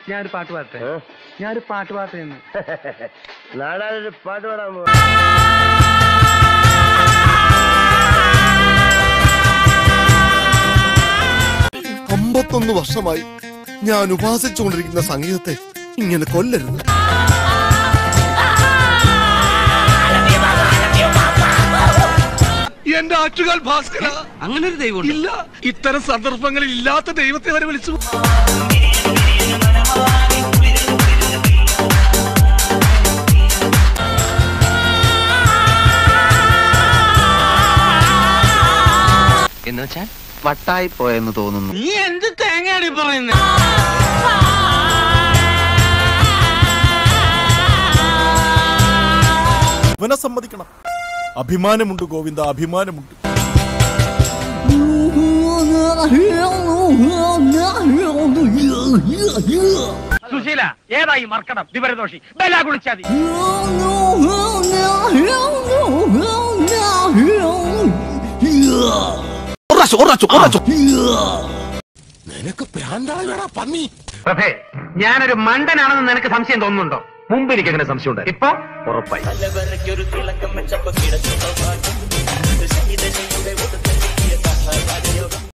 ഞാനൊരു പാട്ട് പാടട്ടെ ഏ? ഞാനൊരു പാട്ട് പാടട്ടെ എന്ന് നാടാനൊരു പാട്ട് പാടാൻ പോവാ അമ്പത്തൊന്ന് വർഷമായി ഞാൻ ഉപാസിച്ചുകൊണ്ടിരിക്കുന്ന സംഗീതത്തെ ഇങ്ങനെ കൊല്ലരുത് എന്റെ ആറ്റുകാൽ ഭാസ്കര അങ്ങനെ ഒരു ദൈവം ഇല്ല ഇത്തരം സന്ദർഭങ്ങളിൽ ഇല്ലാത്ത ദൈവത്തെ വരെ വിളിച്ചു എന്ന് വെച്ചാൽ വട്ടായി പോയെന്ന് തോന്നുന്നു നീ എന്ത് തേങ്ങയാണ് പറയുന്നത് ഇവനെ സമ്മതിക്കണം അഭിമാനമുണ്ട് ഗോവിന്ദ അഭിമാനമുണ്ട് സുശീല ഏതായി മർക്കടം വിവരദോഷി ബലാ കുളിച്ചാതി പ്രഭേ ഞാനൊരു മണ്ടനാണെന്ന് നിനക്ക് സംശയം തോന്നുന്നുണ്ടോ മുമ്പ് എനിക്ക് അങ്ങനെ സംശയം ഉണ്ട് ഇപ്പൊ ഉറപ്പായി